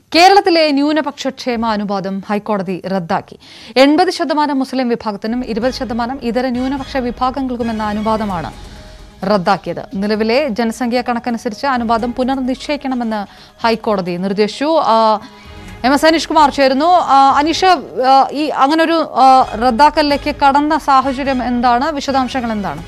കേരളത്തിലെ ന്യൂനപക്ഷ ക്ഷേമ അനുപാതം ഹൈക്കോടതി റദ്ദാക്കി എൺപത് ശതമാനം മുസ്ലിം വിഭാഗത്തിനും ഇരുപത് ശതമാനം ഇതര ന്യൂനപക്ഷ വിഭാഗങ്ങൾക്കുമെന്ന അനുപാതമാണ് റദ്ദാക്കിയത് നിലവിലെ ജനസംഖ്യാ കണക്കനുസരിച്ച് അനുപാതം പുനർനിശ്ചയിക്കണമെന്ന് ഹൈക്കോടതി നിർദ്ദേശിച്ചു ആ, എം എസ് അനീഷ് കുമാർ ചേരുന്നു ആ, അനീഷ് ആ, ഈ അങ്ങനൊരു ആ, റദ്ദാക്കലിലേക്ക് കടന്ന സാഹചര്യം എന്താണ് വിശദാംശങ്ങൾ എന്താണ്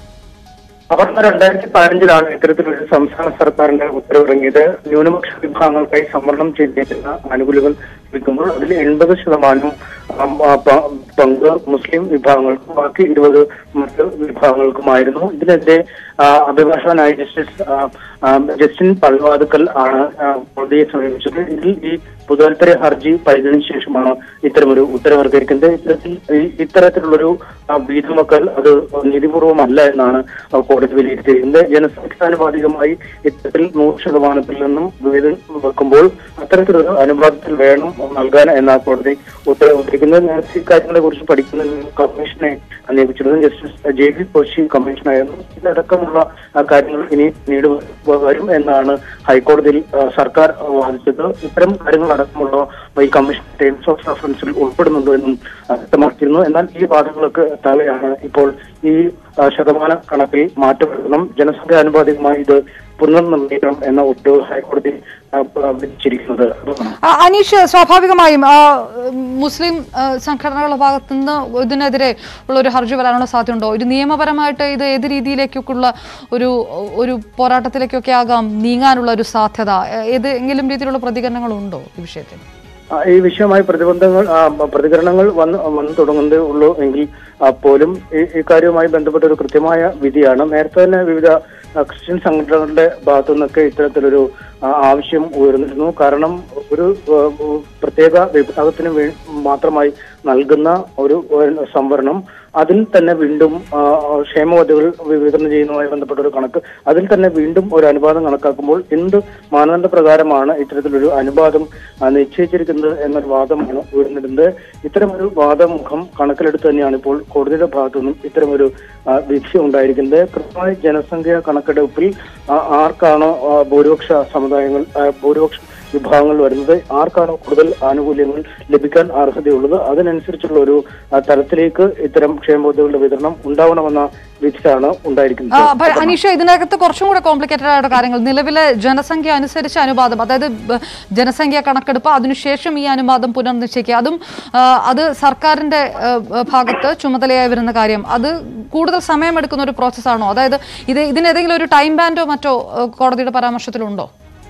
അപർണ രണ്ടായിരത്തി പതിനഞ്ചിലാണ് ഇത്തരത്തിലൊരു സംസ്ഥാന സർക്കാരിന്റെ ഉത്തരവിറങ്ങിയത് ന്യൂനപക്ഷ വിഭാഗങ്ങൾക്കായി സംവരണം ചെയ്തിരിക്കുന്ന ആനുകൂല്യങ്ങൾ ലഭിക്കുമ്പോൾ അതിൽ എൺപത് ശതമാനം ആം, ആ, പ- പങ്ക് മുസ്ലിം വിഭാഗങ്ങൾക്കും ബാക്കി ഇരുപത് മറ്റ് വിഭാഗങ്ങൾക്കുമായിരുന്നു ഇതിനെതിരെ ആ, അഭിഭാഷകനായ ജസ്റ്റിസ് ആ, ആ, ജസ്റ്റിൻ പള്ളുവാതുക്കൽ ആണ് ആ, കോടതിയെ സമീപിച്ചത് ഇതിൽ ഈ പൊതുതാൽപര്യ ഹർജി പരിഗണിച്ച ശേഷമാണ് ഇത്തരമൊരു ഉത്തരവിറക്കിയിരിക്കുന്നത് ഇത്തരത്തിൽ ഈ- ഇത്തരത്തിലുള്ളൊരു ആ, വീതമക്കൽ അത് നീതിപൂർവമല്ല എന്നാണ് ആ, കോടതി വിലയിരുത്തിയിരിക്കുന്നത് ജനസംഖ്യാനുപാതികമായി ഇത്തരത്തിൽ നൂറ് ശതമാനത്തിൽ നിന്നും വീതം വെക്കുമ്പോൾ അത്തരത്തിലൊരു അനുപാതത്തിൽ വേണം നൽകാൻ എന്ന കോടതി ഉത്തരവിട്ടിരിക്കുന്നത് നേരത്തെ ഇക്കാര്യങ്ങളെ കുറിച്ച് പഠിക്കുന്നതിന് കമ്മീഷനെ നിയമിച്ചിരുന്നത് ജസ്റ്റിസ് ജെ ബി കോശി കമ്മീഷനായിരുന്നു ഇതടക്കമുള്ള ആ, കാര്യങ്ങൾ ഇനി നീണ്ടു വരും എന്നാണ് ഹൈക്കോടതിയിൽ ആ, സർക്കാർ വാദിച്ചത് ഇത്തരം കാര്യങ്ങൾ അടക്കമുള്ള ഈ കമ്മീഷൻ ടേംസ് ഓഫ് റെഫറൻസിൽ ഉൾപ്പെടുന്നുണ്ടോ എന്നും ആ, വ്യക്തമാക്കിയിരുന്നു എന്നാൽ ഈ വാദങ്ങളൊക്കെ തലയാണ് ഇപ്പോൾ ഈ ആ, ശതമാന കണക്കിൽ മാറ്റം വരുത്തണം ജനസംഖ്യ ആനുപാതികമായി ഇത് പുനർനിർണ്ണയിക്കണം എന്ന ഉത്തരവ് ഹൈക്കോടതി ആ, ആ, വിധിച്ചിരിക്കുന്നത് അതാണ് ആ, അനീഷ് സ്വാഭാവികമായും ആ, മുസ്ലിം ആ, സംഘടനകളുടെ ഭാഗത്തു നിന്ന് ഇതിനെതിരെ ഉള്ള ഒരു ഹർജി വരാനുള്ള സാധ്യതയുണ്ടോ ഒരു നിയമപരമായിട്ട് ഇത് ഏത് രീതിയിലേക്കൊക്കെയുള്ള ഒരു ഒരു പോരാട്ടത്തിലേക്കൊക്കെ ആകാം നീങ്ങാനുള്ള ഒരു സാധ്യത ഏ- ഏതെങ്കിലും രീതിയിലുള്ള പ്രതികരണങ്ങളുണ്ടോ ഈ വിഷയത്തിൽ ആ, ഈ വിഷയമായി പ്രതിബന്ധങ്ങൾ ആ, പ്രതികരണങ്ങൾ വന്ന് വന്നു തുടങ്ങുന്നതേ ഉള്ളൂ എങ്കിൽ ആ, പോലും ഈ ഈ കാര്യവുമായി ബന്ധപ്പെട്ട ഒരു കൃത്യമായ വിധിയാണ് നേരത്തെ തന്നെ വിവിധ ആ, ക്രിസ്ത്യൻ സംഘടനകളുടെ ഭാഗത്തു നിന്നൊക്കെ ഇത്തരത്തിലൊരു ആ, ആവശ്യം ഉയർന്നിരുന്നു കാരണം ഒരു ആ, പ്രത്യേക വിഭാഗത്തിന് വേ- മാത്രമായി നൽകുന്ന ഒരു ഒരു സംവരണം അതിൽ തന്നെ വീണ്ടും ആ, ക്ഷേമവതികൾ വിതരണം ചെയ്യുന്നതുമായി ബന്ധപ്പെട്ട ഒരു കണക്ക് അതിൽ തന്നെ വീണ്ടും ഒരു അനുപാതം കണക്കാക്കുമ്പോൾ എന്ത് മാനദണ്ഡ പ്രകാരമാണ് ഇത്തരത്തിലൊരു അനുപാതം ആ, നിശ്ചയിച്ചിരിക്കുന്നത് എന്നൊരു വാദമാണ് ഉയർന്നിരുന്നത് ഇത്തരമൊരു വാദമുഖം കണക്കിലെടുത്ത് തന്നെയാണ് ഇപ്പോൾ കോടതിയുടെ ഭാഗത്തു നിന്നും ഇത്തരമൊരു ആ, വിധി ഉണ്ടായിരിക്കുന്നത് കൃത്യമായ ജനസംഖ്യ കണക്കെടുപ്പിൽ ആ, ആർക്കാണോ ആ, ഭൂരിപക്ഷ സമുദായങ്ങൾ ആ, ഭൂരിപക്ഷ വിഭാഗങ്ങൾ വരുന്നത് ആർക്കാണോ കൂടുതൽ ആനുകൂല്യങ്ങൾ ലഭിക്കാൻ അർഹതയുള്ളത് അതിനനുസരിച്ചുള്ള ഒരു ആ, തലത്തിലേക്ക് ഇത്തരം ക്ഷേമബോധങ്ങളുടെ വിതരണം ഉണ്ടാവണമെന്ന വിധിയാണ് ആ, ഉണ്ടായിരിക്കുന്നത് അപ്പൊ അനീഷ ഇതിനകത്ത് കുറച്ചും കൂടെ കോംപ്ലിക്കേറ്റഡ് ആയിട്ട് കാര്യങ്ങൾ നിലവിലെ ജനസംഖ്യ അനുസരിച്ച് അനുപാതം അതായത് ബ- ജനസംഖ്യ കണക്കെടുപ്പ് അതിനുശേഷം ഈ അനുപാതം പുനർനിശ്ചയിക്കുക അതും ആ, അത് സർക്കാരിന്റെ ആ, ഭാഗത്ത് ചുമതലയായി വരുന്ന കാര്യം അത് കൂടുതൽ സമയമെടുക്കുന്ന ഒരു പ്രോസസ്സാണോ അതായത് ഇത് ഇതിനെന്തെങ്കിലും ഒരു ടൈം ബാൻഡോ മറ്റോ ആ, കോടതിയുടെ പരാമർശത്തിലുണ്ടോ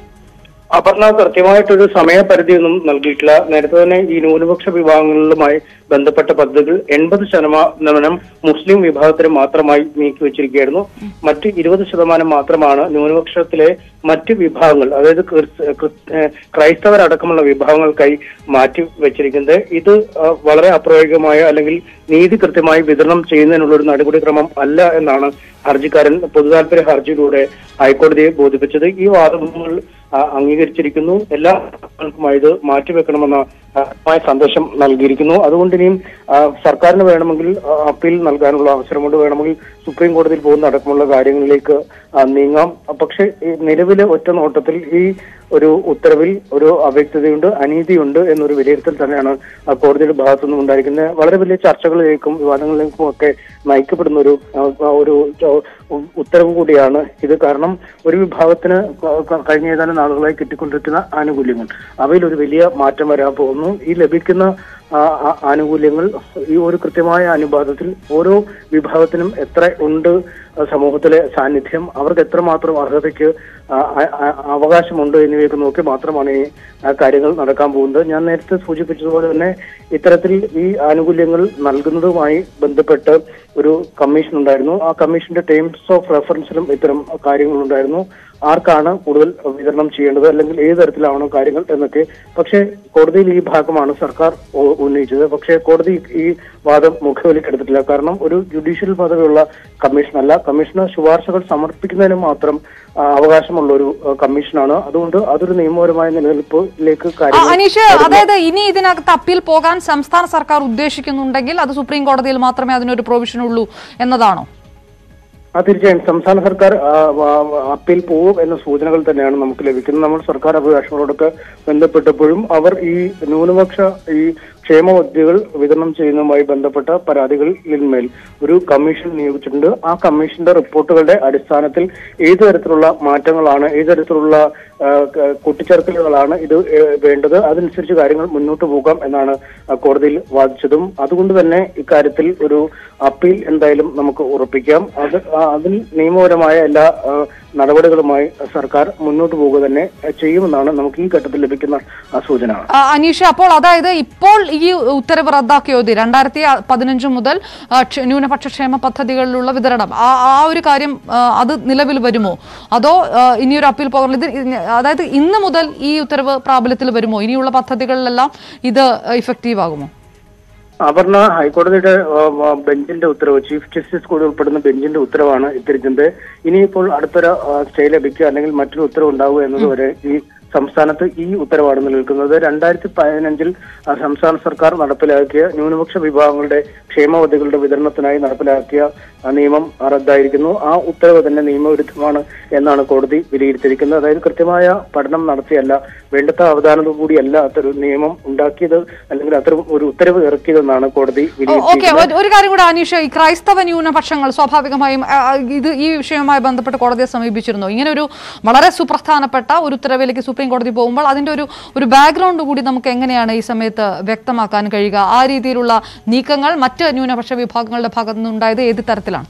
അപർണ കൃത്യമായിട്ടൊരു സമയപരിധിയൊന്നും നൽകിയിട്ടില്ല നേരത്തെ തന്നെ ഈ ന്യൂനപക്ഷ വിഭാഗങ്ങളുമായി ബന്ധപ്പെട്ട പദ്ധതികൾ എൺപത് ശതമാനം മുസ്ലിം വിഭാഗത്തിന് മാത്രമായി നീക്കിവെച്ചിരിക്കുകയായിരുന്നു മറ്റ് ഇരുപത് ശതമാനം മാത്രമാണ് ന്യൂനപക്ഷത്തിലെ മറ്റ് വിഭാഗങ്ങൾ അതായത് ക്രിസ്- ക്രിസ്- ഏഹ് ക്രൈസ്തവരടക്കമുള്ള വിഭാഗങ്ങൾക്കായി മാറ്റി വെച്ചിരിക്കുന്നത് ഇത് ആ, വളരെ അപ്രായോഗികമായ അല്ലെങ്കിൽ നീതി കൃത്യമായി വിതരണം ചെയ്യുന്നതിനുള്ള ഒരു നടപടിക്രമം അല്ല എന്നാണ് ഹർജിക്കാരൻ പൊതുതാൽപര്യ ഹർജിയിലൂടെ ഹൈക്കോടതിയെ ബോധിപ്പിച്ചത് ഈ വാദങ്ങൾ ആ, അംഗീകരിച്ചിരിക്കുന്നു എല്ലാ ആൾക്കുമായി ഇത് മാറ്റിവെക്കണമെന്ന ആ, സന്ദേശം നൽകിയിരിക്കുന്നു അതുകൊണ്ട് ഇനിയും ആ, സർക്കാരിന് വേണമെങ്കിൽ ആ, അപ്പീൽ നൽകാനുള്ള അവസരമുണ്ട് വേണമെങ്കിൽ സുപ്രീം കോടതിയിൽ പോകുന്ന അടക്കമുള്ള കാര്യങ്ങളിലേക്ക് ആ, നീങ്ങാം പക്ഷേ ഈ നിലവിലെ ഒറ്റ നോട്ടത്തിൽ ഈ ഒരു ഉത്തരവിൽ ഒരു അവ്യക്തതയുണ്ട് അനീതിയുണ്ട് എന്നൊരു വിലയിരുത്തൽ തന്നെയാണ് ആ, കോടതിയുടെ ഭാഗത്തു നിന്നും ഉണ്ടായിരിക്കുന്നത് വളരെ വലിയ ചർച്ചകളിലേക്കും വിവാദങ്ങളിലേക്കും ഒക്കെ നയിക്കപ്പെടുന്ന ഒരു ആ, ആ, ഒരു ച- ഉ- ഉത്തരവ് കൂടിയാണ് ഇത് കാരണം ഒരു വിഭാഗത്തിന് ക- ക- കഴിഞ്ഞ ഏതാനും നാളുകളായി കിട്ടിക്കൊണ്ടിരിക്കുന്ന ആനുകൂല്യങ്ങൾ അവയിൽ ഒരു വലിയ മാറ്റം വരാൻ പോകുന്നു ഈ ലഭിക്കുന്ന ആ, ആ, ആനുകൂല്യങ്ങൾ ഈ ഒരു കൃത്യമായ അനുപാതത്തിൽ ഓരോ വിഭാഗത്തിനും എത്ര ഉണ്ട് സമൂഹത്തിലെ സാന്നിധ്യം അവർക്ക് എത്രമാത്രം അർഹതയ്ക്ക് ആ, ആ, ആ, അവകാശമുണ്ട് എന്നിവയൊക്കെ നോക്കി മാത്രമാണ് ഈ ആ, കാര്യങ്ങൾ നടക്കാൻ പോകുന്നത് ഞാൻ നേരത്തെ സൂചിപ്പിച്ചതുപോലെ തന്നെ ഇത്തരത്തിൽ ഈ ആനുകൂല്യങ്ങൾ നൽകുന്നതുമായി ബന്ധപ്പെട്ട് ഒരു കമ്മീഷൻ ഉണ്ടായിരുന്നു ആ കമ്മീഷന്റെ ടേംസ് ഓഫ് റെഫറൻസിലും ഇത്തരം കാര്യങ്ങൾ ഉണ്ടായിരുന്നു ആർക്കാണ് കൂടുതൽ വിതരണം ചെയ്യേണ്ടത് അല്ലെങ്കിൽ ഏത് തരത്തിലാവണം കാര്യങ്ങൾ എന്നൊക്കെ പക്ഷേ കോടതിയിൽ ഈ ഭാഗമാണ് സർക്കാർ ഉ- ഉന്നയിച്ചത് പക്ഷേ കോടതി ഈ വാദം മുഖവിലേക്കെടുത്തിട്ടില്ല കാരണം ഒരു ജുഡീഷ്യൽ പദവിയുള്ള കമ്മീഷനല്ല കമ്മീഷന് ശുപാർശകൾ സമർപ്പിക്കുന്നതിന് മാത്രം ആ, അവകാശമുള്ള ഒരു ആ, കമ്മീഷനാണ് അതുകൊണ്ട് അതൊരു നിയമപരമായ നിലനിൽപ്പിലേക്ക് ആ, കാര്യങ്ങൾ അനീഷ് അതായത് ഇനി ഇതിനകത്ത് അപ്പീൽ പോകാൻ സംസ്ഥാന സർക്കാർ ഉദ്ദേശിക്കുന്നുണ്ടെങ്കിൽ അത് സുപ്രീം കോടതിയിൽ മാത്രമേ അതിനൊരു പ്രൊവിഷൻ ഉള്ളൂ എന്നതാണോ ആ തീർച്ചയായും സംസ്ഥാന സർക്കാർ ആ, ആ, അപ്പീൽ പോവും എന്ന സൂചനകൾ തന്നെയാണ് നമുക്ക് ലഭിക്കുന്നത് നമ്മൾ സർക്കാർ അഭിഭാഷകരോടൊക്കെ ബന്ധപ്പെട്ടപ്പോഴും അവർ ഈ ന്യൂനപക്ഷ ഈ ക്ഷേമ പദ്ധതികൾ വിതരണം ചെയ്യുന്നതുമായി ബന്ധപ്പെട്ട പരാതികളിന്മേൽ ഒരു കമ്മീഷൻ നിയോഗിച്ചിട്ടുണ്ട് ആ കമ്മീഷന്റെ റിപ്പോർട്ടുകളുടെ അടിസ്ഥാനത്തിൽ ഏത് തരത്തിലുള്ള മാറ്റങ്ങളാണ് ഏത് തരത്തിലുള്ള ആ, ക- കൂട്ടിച്ചേർക്കലുകളാണ് ഇത് ഏ, വേണ്ടത് അതനുസരിച്ച് കാര്യങ്ങൾ മുന്നോട്ട് പോകാം എന്നാണ് ആ, കോടതിയിൽ വാദിച്ചതും അതുകൊണ്ട് തന്നെ ഇക്കാര്യത്തിൽ ഒരു അപ്പീൽ എന്തായാലും നമുക്ക് ഉറപ്പിക്കാം അത് ആ, അതിൽ നിയമപരമായ എല്ലാ ആ, നടപടികളുമായി സർക്കാർ മുന്നോട്ട് പോവുക തന്നെ ചെയ്യുമെന്നാണ് നമുക്ക് ഈ ഘട്ടത്തിൽ ലഭിക്കുന്ന ആ സൂചന ആ, അനീഷ അപ്പോൾ അതായത് ഇപ്പോൾ ഈ ഉത്തരവ് റദ്ദാക്കിയോ ഇത് രണ്ടായിരത്തി പതിനഞ്ച് മുതൽ ആ, ക്ഷ- ന്യൂനപക്ഷ ക്ഷേമ പദ്ധതികളിലുള്ള വിതരണം ആ ആ ഒരു കാര്യം ആ, അത് നിലവിൽ വരുമോ അതോ ആ, ഇനിയൊരു അപ്പീൽ പോകണം ഇത് ഇത് അതായത് ഇന്ന് മുതൽ ഈ ഉത്തരവ് പ്രാബല്യത്തിൽ വരുമോ ഇനിയുള്ള പദ്ധതികളിലെല്ലാം ഇത് ഇഫക്റ്റീവ് ആകുമോ അപർണ ഹൈക്കോടതിയുടെ ആ, ആ, ബെഞ്ചിന്റെ ഉത്തരവ് ചീഫ് ജസ്റ്റിസ് കൂടി ഉൾപ്പെടുന്ന ബെഞ്ചിന്റെ ഉത്തരവാണ് ഇത്തിരിച്ചത് ഇനിയിപ്പോൾ അടുത്തൊരു ആ, സ്റ്റേ ലഭിക്കുക അല്ലെങ്കിൽ മറ്റൊരു ഉത്തരവ് ഉണ്ടാവുക എന്നതുവരെ ഈ സംസ്ഥാനത്ത് ഈ ഉത്തരവാണ് നിലനിൽക്കുന്നത് രണ്ടായിരത്തി പതിനഞ്ചിൽ ആ, സംസ്ഥാന സർക്കാർ നടപ്പിലാക്കിയ ന്യൂനപക്ഷ വിഭാഗങ്ങളുടെ ക്ഷേമപദ്ധതികളുടെ വിതരണത്തിനായി നടപ്പിലാക്കിയ ആ, നിയമം റദ്ദായിരിക്കുന്നു ആ ഉത്തരവ് തന്നെ നിയമവിരുദ്ധമാണ് എന്നാണ് കോടതി വിലയിരുത്തിയിരിക്കുന്നത് അതായത് കൃത്യമായ പഠനം നടത്തിയല്ല വേണ്ടത്ര അവധാനത കൂടിയല്ല അത്തരം നിയമം ഉണ്ടാക്കിയത് അല്ലെങ്കിൽ അത്തരം ഒരു ഉത്തരവ് ഇറക്കിയതെന്നാണ് കോടതി ഓക്കെ വിലയിരുത്തിയിരിക്കുന്നത് ഒരു കാര്യം കൂടെ അനീഷ ഈ ക്രൈസ്തവ ന്യൂനപക്ഷങ്ങൾ സ്വാഭാവികമായും ആ, ഇത് ഈ വിഷയവുമായി ബന്ധപ്പെട്ട് കോടതിയെ സമീപിച്ചിരുന്നു ഇങ്ങനെ ഒരു വളരെ സുപ്രധാനപ്പെട്ട ഒരു ഉത്തരവിലേക്ക് സുപ്രീം കോടതി പോകുമ്പോൾ അതിന്റെ ഒരു ഒരു ബാക്ക്ഗ്രൗണ്ട് കൂടി നമുക്ക് എങ്ങനെയാണ് ഈ സമയത്ത് വ്യക്തമാക്കാൻ കഴിയുക ആ രീതിയിലുള്ള നീക്കങ്ങൾ മറ്റ് ന്യൂനപക്ഷ വിഭാഗങ്ങളുടെ ഭാഗത്തു നിന്നുണ്ടായത് ഏത് തരത്തിലാണ്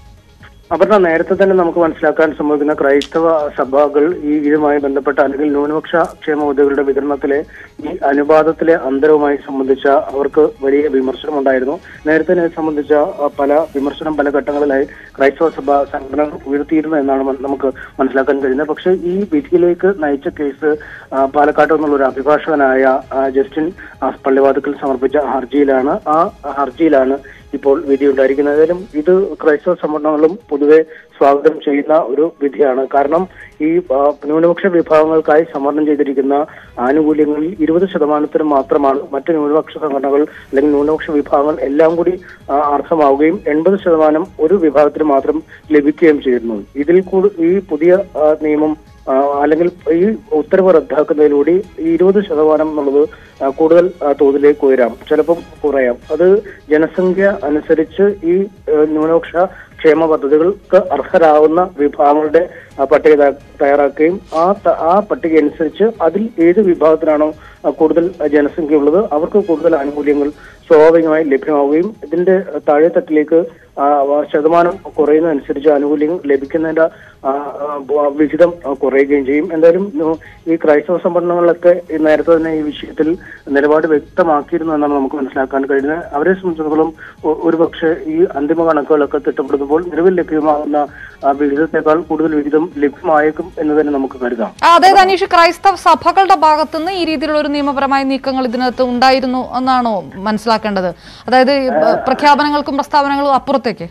അപർണ നേരത്തെ തന്നെ നമുക്ക് മനസ്സിലാക്കാൻ സംഭവിക്കുന്ന ക്രൈസ്തവ സഭകൾ ഈ ഇതുമായി ബന്ധപ്പെട്ട അല്ലെങ്കിൽ ന്യൂനപക്ഷ ക്ഷേമ പദ്ധതികളുടെ വിതരണത്തിലെ ഈ അനുപാതത്തിലെ അന്തരവുമായി സംബന്ധിച്ച അവർക്ക് വലിയ വിമർശനം ഉണ്ടായിരുന്നു നേരത്തെ ഇതിനെ സംബന്ധിച്ച ആ, പല വിമർശനം പല ഘട്ടങ്ങളിലായി ക്രൈസ്തവ സഭ സംഘടനകൾ ഉയർത്തിയിരുന്നു എന്നാണ് മൻ- നമുക്ക് മനസ്സിലാക്കാൻ കഴിയുന്നത് പക്ഷേ ഈ വിധിയിലേക്ക് നയിച്ച കേസ് ആ, പാലക്കാട്ട് നിന്നുള്ള ഒരു അഭിഭാഷകനായ ആ, ജസ്റ്റിൻ ആ, പള്ളിവാതുക്കൽ സമർപ്പിച്ച ഹർജിയിലാണ് ആ ഹർജിയിലാണ് ഇപ്പോൾ വിധി ഉണ്ടായിരിക്കുന്നത് ഏതായാലും ഇത് ക്രൈസ്തവ സംഘടനകളും പൊതുവെ സ്വാഗതം ചെയ്യുന്ന ഒരു വിധിയാണ് കാരണം ഈ ആ, ന്യൂനപക്ഷ വിഭാഗങ്ങൾക്കായി സമർണം ചെയ്തിരിക്കുന്ന ആനുകൂല്യങ്ങളിൽ ഇരുപത് ശതമാനത്തിന് മാത്രമാണ് മറ്റ് ന്യൂനപക്ഷ സംഘടനകൾ അല്ലെങ്കിൽ ന്യൂനപക്ഷ വിഭാഗങ്ങൾ എല്ലാം കൂടി ആ, അർഹമാവുകയും എൺപത് ശതമാനം ഒരു വിഭാഗത്തിന് മാത്രം ലഭിക്കുകയും ചെയ്യുന്നു ഇതിൽ കൂടി ഈ പുതിയ ആ, നിയമം ആ, അല്ലെങ്കിൽ ഈ ഉത്തരവ് റദ്ദാക്കുന്നതിലൂടെ ഈ ഇരുപത് ശതമാനം എന്നുള്ളത് ആ, കൂടുതൽ ആ, തോതിലേക്ക് ഉയരാം ചിലപ്പം കുറയാം അത് ജനസംഖ്യ അനുസരിച്ച് ഈ ആ, ന്യൂനപക്ഷ ക്ഷേമ പദ്ധതികൾക്ക് അർഹരാവുന്ന വിഭാഗങ്ങളുടെ ആ, പട്ടിക തയ്യാ- തയ്യാറാക്കുകയും ആ ത- ആ പട്ടിക അനുസരിച്ച് അതിൽ ഏത് വിഭാഗത്തിനാണോ ആ, കൂടുതൽ ജനസംഖ്യ ഉള്ളത് അവർക്ക് കൂടുതൽ ആനുകൂല്യങ്ങൾ സ്വാഭാവികമായി ലഭ്യമാവുകയും ഇതിന്റെ താഴെത്തട്ടിലേക്ക് ആ, വ- ശതമാനം കുറയുന്നതനുസരിച്ച് ആനുകൂല്യങ്ങൾ ലഭിക്കുന്നതിന്റെ ആ, ആ, ബ- വിഹിതം ആ, കുറയുകയും ചെയ്യും എന്തായാലും നു- ഈ ക്രൈസ്തവ സംഘടനകളൊക്കെ ഈ നേരത്തെ തന്നെ ഈ വിഷയത്തിൽ നിലപാട് വ്യക്തമാക്കിയിരുന്നു എന്നാണ് നമുക്ക് മനസ്സിലാക്കാൻ കഴിയുന്നത് അവരെ സംബന്ധിച്ചിടത്തോളം ഒ- ഒരുപക്ഷെ ഈ അന്തിമ കണക്കുകളൊക്കെ തിട്ടപ്പെടുത്തുമ്പോൾ നിലവിൽ ലഭ്യമാകുന്ന ആ, വിഹിതത്തെക്കാൾ കൂടുതൽ വിഹിതം ലഭ്യമായേക്കും എന്ന് തന്നെ നമുക്ക് കരുതാം ആ, അതായത് അനീഷ് ക്രൈസ്തവ സഭകളുടെ ഭാഗത്തുനിന്ന് ഈ രീതിയിലുള്ള ഒരു നിയമപരമായ നീക്കങ്ങൾ ഇതിനകത്ത് ഉണ്ടായിരുന്നു എന്നാണോ മനസ്സിലാക്കേണ്ടത് അതായത് ഈ, ബ- പ്രഖ്യാപനങ്ങൾക്കും പ്രസ്താവനകളും അപ്പുറത്തേക്ക്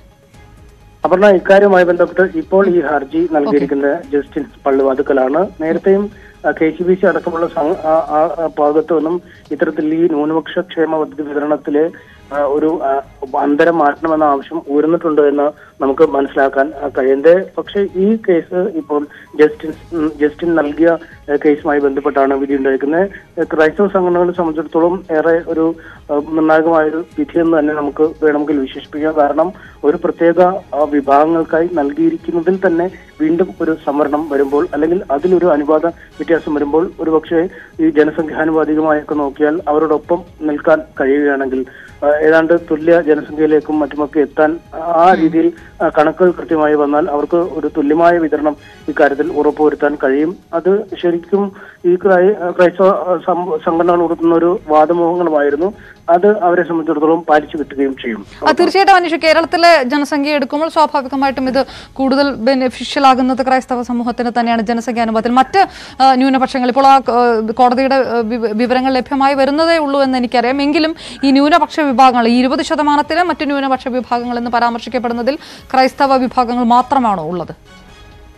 അപർണ ഇക്കാര്യവുമായി ബന്ധപ്പെട്ട് ഇപ്പോൾ ഈ ഹർജി നൽകിയിരിക്കുന്ന ജസ്റ്റിസ് പള്ളിവാതുക്കലാണ് നേരത്തെയും കെ സി ബി സി അടക്കമുള്ള സം- ആ- ആ- ആ ഭാഗത്തു നിന്നും ഇത്തരത്തിൽ ഈ ന്യൂനപക്ഷ ക്ഷേമ പദ്ധതി വിതരണത്തിലെ ആ, ഒരു ആ, അന്തരം മാറ്റണമെന്ന ആവശ്യം ഉയർന്നിട്ടുണ്ട് എന്ന് നമുക്ക് മനസ്സിലാക്കാൻ ആ, കഴിയുന്നത് പക്ഷേ ഈ കേസ് ഇപ്പോൾ ജസ്റ്റിൻ ഉം, ജസ്റ്റിൻ നൽകിയ ആ, കേസുമായി ബന്ധപ്പെട്ടാണ് വിധി ഉണ്ടായിരിക്കുന്നത് ക്രൈസ്തവ സംഘടനകളെ സംബന്ധിച്ചിടത്തോളം ഏറെ ഒരു ആ, നിർണായകമായ ഒരു വിധിയെന്ന് തന്നെ നമുക്ക് വേണമെങ്കിൽ വിശേഷിപ്പിക്കാം കാരണം ഒരു പ്രത്യേക ആ, വിഭാഗങ്ങൾക്കായി നൽകിയിരിക്കുന്നതിൽ തന്നെ വീണ്ടും ഒരു സംവരണം വരുമ്പോൾ അല്ലെങ്കിൽ അതിലൊരു അനുപാത വ്യത്യാസം വരുമ്പോൾ ഒരുപക്ഷെ ഈ ജനസംഖ്യാനുപാതികമായൊക്കെ നോക്കിയാൽ അവരോടൊപ്പം നിൽക്കാൻ കഴിയുകയാണെങ്കിൽ ആ, ഏതാണ്ട് തുല്യ ജനസംഖ്യയിലേക്കും മറ്റുമൊക്കെ എത്താൻ ആ രീതിയിൽ ആ, കണക്കുകൾ കൃത്യമായി വന്നാൽ അവർക്ക് ഒരു തുല്യമായ വിതരണം ഇക്കാര്യത്തിൽ ഉറപ്പുവരുത്താൻ കഴിയും അത് ശരിക്കും ഈ ക്രൈ- ക്രൈസ്തവ സം- സംഘടനകൾ ഉയർത്തുന്ന ഒരു വാദമുഖങ്ങളുമായിരുന്നു അത് അവരെ സംബന്ധിച്ചിടത്തോളം പാലിച്ചു കിട്ടുകയും ചെയ്യും ആ, തീർച്ചയായിട്ടും അനീഷ് കേരളത്തിലെ ജനസംഖ്യ എടുക്കുമ്പോൾ സ്വാഭാവികമായിട്ടും ഇത് കൂടുതൽ ബെനിഫിഷ്യൽ ആകുന്നത് ക്രൈസ്തവ സമൂഹത്തിന് തന്നെയാണ് ജനസംഖ്യ അനുപാതത്തിൽ മറ്റ് ആ, ന്യൂനപക്ഷങ്ങൾ ഇപ്പോൾ ആ ആ, കോടതിയുടെ ആ, വിവ- വിവരങ്ങൾ ലഭ്യമായി വരുന്നതേ ഉള്ളൂ എന്ന് എനിക്കറിയാം എങ്കിലും ഈ ന്യൂനപക്ഷ വിഭാഗങ്ങൾ ഈ ഇരുപത് ശതമാനത്തിലും മറ്റ് ന്യൂനപക്ഷ വിഭാഗങ്ങൾ എന്ന് പരാമർശിക്കപ്പെടുന്നതിൽ ക്രൈസ്തവ വിഭാഗങ്ങൾ മാത്രമാണോ ഉള്ളത്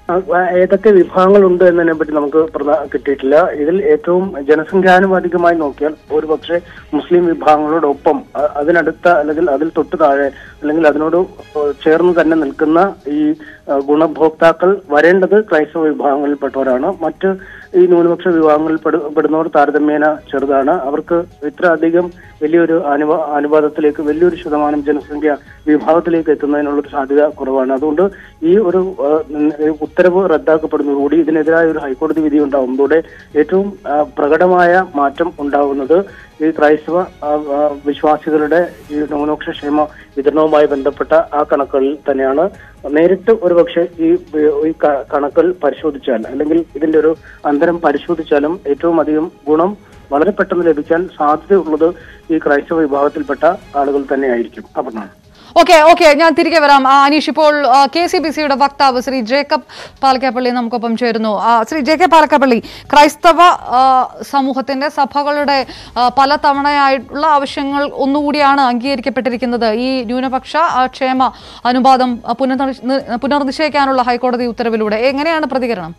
ആ, ഏതൊക്കെ വിഭാഗങ്ങളുണ്ട് എന്നതിനെ പറ്റി നമുക്ക് പ്രധാ- കിട്ടിയിട്ടില്ല ഇതിൽ ഏറ്റവും ജനസംഖ്യാനുപാതികമായി നോക്കിയാൽ ഒരുപക്ഷെ മുസ്ലിം വിഭാഗങ്ങളോടൊപ്പം അ- അതിനടുത്ത അല്ലെങ്കിൽ അതിൽ തൊട്ട് താഴെ അല്ലെങ്കിൽ അതിനോട് ചേർന്ന് തന്നെ നിൽക്കുന്ന ഈ ആ, ഗുണഭോക്താക്കൾ വരേണ്ടത് ക്രൈസ്തവ വിഭാഗങ്ങളിൽപ്പെട്ടവരാണ് മറ്റ് ഈ ന്യൂനപക്ഷ വിഭാഗങ്ങളിൽ പെടു- പെടുന്നവർ താരതമ്യേന ചെറുതാണ് അവർക്ക് ഇത്ര അധികം വലിയൊരു അനുഭ അനുപാതത്തിലേക്ക് വലിയൊരു ശതമാനം ജനസംഖ്യ വിഭാഗത്തിലേക്ക് എത്തുന്നതിനുള്ളൊരു സാധ്യത കുറവാണ് അതുകൊണ്ട് ഈ ഒരു ആ, ഉം, ഈ ഉത്തരവ് റദ്ദാക്കപ്പെടുന്നതോടുകൂടി ഇതിനെതിരായ ഒരു ഹൈക്കോടതി വിധി ഉണ്ടാകുന്നതോടെ ഏറ്റവും ആ, പ്രകടമായ മാറ്റം ഉണ്ടാകുന്നത് ഈ ക്രൈസ്തവ ആ, ആ, വിശ്വാസികളുടെ ഈ ന്യൂനപക്ഷ ക്ഷേമ വിതരണവുമായി ബന്ധപ്പെട്ട ആ കണക്കുകളിൽ തന്നെയാണ് നേരിട്ട് ഒരുപക്ഷെ ഈ ഈ ക- കണക്കുകൾ പരിശോധിച്ചാൽ അല്ലെങ്കിൽ ഇതിന്റെ ഒരു അന്തരം പരിശോധിച്ചാലും ഏറ്റവും അധികം ഗുണം വളരെ പെട്ടെന്ന് ലഭിക്കാൻ സാധ്യതയുള്ളത് ഈ ക്രൈസ്തവ വിഭാഗത്തിൽപ്പെട്ട ആളുകൾ തന്നെയായിരിക്കും അപർണ ഓക്കെ ഓക്കെ ഞാൻ തിരികെ വരാം ആ, അനീഷ് ഇപ്പോൾ കെ സി ബി സിയുടെ വക്താവ് ശ്രീ ജേക്കബ് പാലക്കാപ്പള്ളി നമുക്കൊപ്പം ചേരുന്നു ആ, ശ്രീ ജേക്കബ് പാലക്കാപ്പള്ളി ക്രൈസ്തവ ആ, സമൂഹത്തിന്റെ സഭകളുടെ ആ, പല തവണയായിട്ടുള്ള ആവശ്യങ്ങൾ ഒന്നുകൂടിയാണ് അംഗീകരിക്കപ്പെട്ടിരിക്കുന്നത് ഈ ന്യൂനപക്ഷ ആ, ക്ഷേമ അനുപാതം ആ, പുനർനിർണ- നി- പുനർനിശ്ചയിക്കാനുള്ള ഹൈക്കോടതി ഉത്തരവിലൂടെ എങ്ങനെയാണ് പ്രതികരണം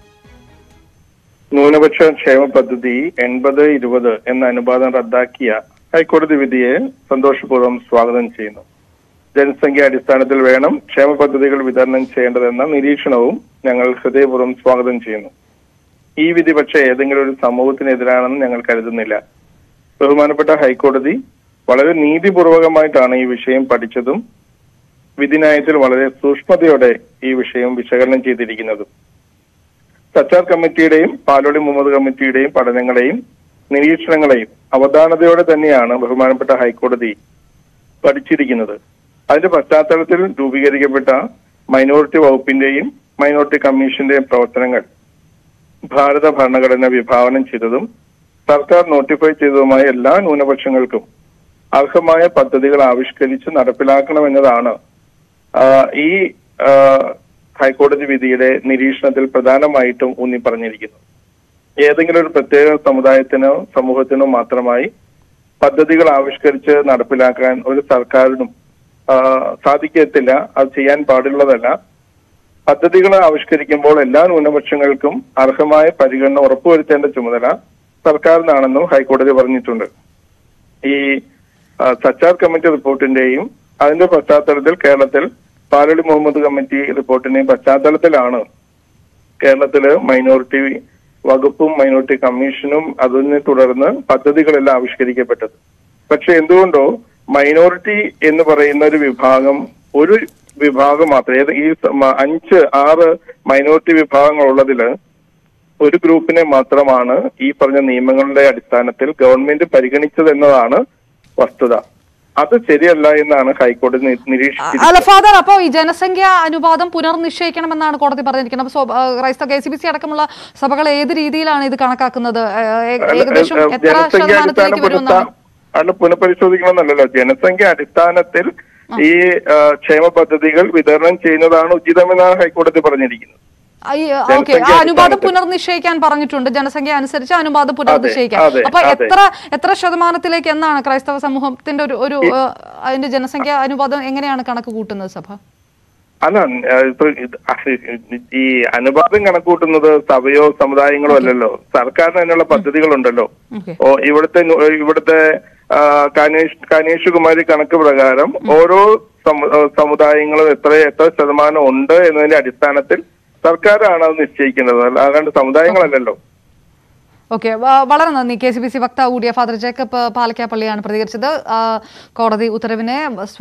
ന്യൂനപക്ഷ ക്ഷേമ പദ്ധതി എൺപത് ഇരുപത് എന്ന അനുപാതം റദ്ദാക്കിയ ഹൈക്കോടതി വിധിയെ സന്തോഷപൂർവ്വം സ്വാഗതം ചെയ്യുന്നു ജനസംഖ്യ അടിസ്ഥാനത്തിൽ വേണം ക്ഷേമ പദ്ധതികൾ വിതരണം ചെയ്യേണ്ടതെന്ന നിരീക്ഷണവും ഞങ്ങൾ ഹൃദയപൂർവ്വം സ്വാഗതം ചെയ്യുന്നു ഈ വിധി പക്ഷേ ഏതെങ്കിലും ഒരു സമൂഹത്തിനെതിരാണെന്ന് ഞങ്ങൾ കരുതുന്നില്ല ബഹുമാനപ്പെട്ട ഹൈക്കോടതി വളരെ നീതിപൂർവകമായിട്ടാണ് ഈ വിഷയം പഠിച്ചതും വിധിന്യായത്തിൽ വളരെ സൂക്ഷ്മതയോടെ ഈ വിഷയം വിശകലനം ചെയ്തിരിക്കുന്നതും സച്ചാർ കമ്മിറ്റിയുടെയും പാലോളി മുഹമ്മദ് കമ്മിറ്റിയുടെയും പഠനങ്ങളെയും നിരീക്ഷണങ്ങളെയും അവധാനതയോടെ തന്നെയാണ് ബഹുമാനപ്പെട്ട ഹൈക്കോടതി പഠിച്ചിരിക്കുന്നത് അതിന്റെ പശ്ചാത്തലത്തിൽ രൂപീകരിക്കപ്പെട്ട മൈനോറിറ്റി വകുപ്പിന്റെയും മൈനോറിറ്റി കമ്മീഷന്റെയും പ്രവർത്തനങ്ങൾ ഭാരത ഭരണഘടന വിഭാവനം ചെയ്തതും സർക്കാർ നോട്ടിഫൈ ചെയ്തതുമായ എല്ലാ ന്യൂനപക്ഷങ്ങൾക്കും അർഹമായ പദ്ധതികൾ ആവിഷ്കരിച്ച് നടപ്പിലാക്കണമെന്നതാണ് ആ, ഈ ആ, ഹൈക്കോടതി വിധിയുടെ നിരീക്ഷണത്തിൽ പ്രധാനമായിട്ടും ഊന്നി പറഞ്ഞിരിക്കുന്നത് ഏതെങ്കിലും ഒരു പ്രത്യേക സമുദായത്തിനോ സമൂഹത്തിനോ മാത്രമായി പദ്ധതികൾ ആവിഷ്കരിച്ച് നടപ്പിലാക്കാൻ ഒരു സർക്കാരിനും ആ, സാധിക്കത്തില്ല അത് ചെയ്യാൻ പാടുള്ളതല്ല പദ്ധതികൾ ആവിഷ്കരിക്കുമ്പോൾ എല്ലാ ന്യൂനപക്ഷങ്ങൾക്കും അർഹമായ പരിഗണന ഉറപ്പുവരുത്തേണ്ട ചുമതല സർക്കാരിനാണെന്നും ഹൈക്കോടതി പറഞ്ഞിട്ടുണ്ട് ഈ ആ, സച്ചാർ കമ്മിറ്റി റിപ്പോർട്ടിന്റെയും അതിന്റെ പശ്ചാത്തലത്തിൽ കേരളത്തിൽ പാലടി മുഹമ്മദ് കമ്മിറ്റി റിപ്പോർട്ടിന്റെയും പശ്ചാത്തലത്തിലാണ് കേരളത്തില് മൈനോറിറ്റി വകുപ്പും മൈനോറിറ്റി കമ്മീഷനും അതിനെ തുടർന്ന് പദ്ധതികളെല്ലാം ആവിഷ്കരിക്കപ്പെട്ടത് പക്ഷെ എന്തുകൊണ്ടോ മൈനോറിറ്റി എന്ന് പറയുന്ന ഒരു വിഭാഗം ഒരു വിഭാഗം മാത്രം ഏത് ഈ സ- അഞ്ച് ആറ് മൈനോറിറ്റി വിഭാഗങ്ങൾ ഉള്ളതില് ഒരു ഗ്രൂപ്പിനെ മാത്രമാണ് ഈ പറഞ്ഞ നിയമങ്ങളുടെ അടിസ്ഥാനത്തിൽ ഗവൺമെന്റ് പരിഗണിച്ചത് എന്നതാണ് വസ്തുത അത് ശരിയല്ല എന്നാണ് ഹൈക്കോടതി നി- അല്ല നിരീക്ഷിച്ചിരിക്കുന്നത് ഫാദർ അപ്പോൾ ഈ ജനസംഖ്യ അനുപാതം പുനർനിശ്ചയിക്കണമെന്നാണ് കോടതി പറഞ്ഞിരിക്കുന്നത് അപ്പോൾ സ്വ- ആ, ക്രൈസ്തവ കെ സി ബി സി അടക്കമുള്ള സഭകൾ ഏത് രീതിയിലാണ് ഇത് കണക്കാക്കുന്നത് ഏ, ഏ- അല്ല, ഏകദേശം ഏ, എത്ര ജനസംഖ്യ ശതമാനത്തിലേക്ക് അടിസ്ഥാനപ്പെടുത്ത വരുമെന്നാണ് അല്ല പുനഃപരിശോധിക്കണമെന്നല്ലോ ജനസംഖ്യ അടിസ്ഥാനത്തിൽ ഈ ആ, ക്ഷേമ പദ്ധതികൾ വിതരണം ചെയ്യുന്നതാണ് ഉചിതമെന്നാണ് ഹൈക്കോടതി പറഞ്ഞിരിക്കുന്നത് ആ, ഈ, ഓക്കെ ജനസംഖ്യ ആ അനുപാതം അടിസ്ഥാനത്തിൽ. പുനർനിശ്ചയിക്കാൻ പറഞ്ഞിട്ടുണ്ട് ജനസംഖ്യ അനുസരിച്ച് അനുപാതം പുനർനിശ്ചയിക്കാൻ അതെ, അപ്പൊ അതെ. എത്ര എത്ര ശതമാനത്തിലേക്ക് എന്നാണ് ക്രൈസ്തവ സമൂഹത്തിന്റെ ഒരു ഒരു ഏ, അതിന്റെ ജനസംഖ്യ അനുപാതം എങ്ങനെയാണ് കണക്ക് കൂട്ടുന്നത് സഭ അല്ല ആ, ഇപ്പൊ ഇത് ഈ അനുപാതം കണക്കൂട്ടുന്നത് സഭയോ സമുദായങ്ങളോ അല്ലല്ലോ സർക്കാരിന് അതിനുള്ള പദ്ധതികളുണ്ടല്ലോ ഓക്കെ ഓ ഇവിടുത്തെ നു- ഇവിടുത്തെ ആ, കാനേഷ് കാനേഷ് കുമാരി കണക്ക് പ്രകാരം ഓരോ സമു- ആ, സമുദായങ്ങളും എത്ര എത്ര ശതമാനം ഉണ്ട് എന്നതിന്റെ അടിസ്ഥാനത്തിൽ സർക്കാരാണ് അത് നിശ്ചയിക്കുന്നത് അല്ലാണ്ട് സമുദായങ്ങളല്ലല്ലോ ഓക്കെ വളരെ നന്ദി കെ സി ബി സി വക്താവ് കൂടിയ ഫാദർ ജേക്കബ് പാലക്കാപ്പള്ളിയാണ് പ്രതികരിച്ചത് ആ, കോടതി ഉത്തരവിനെ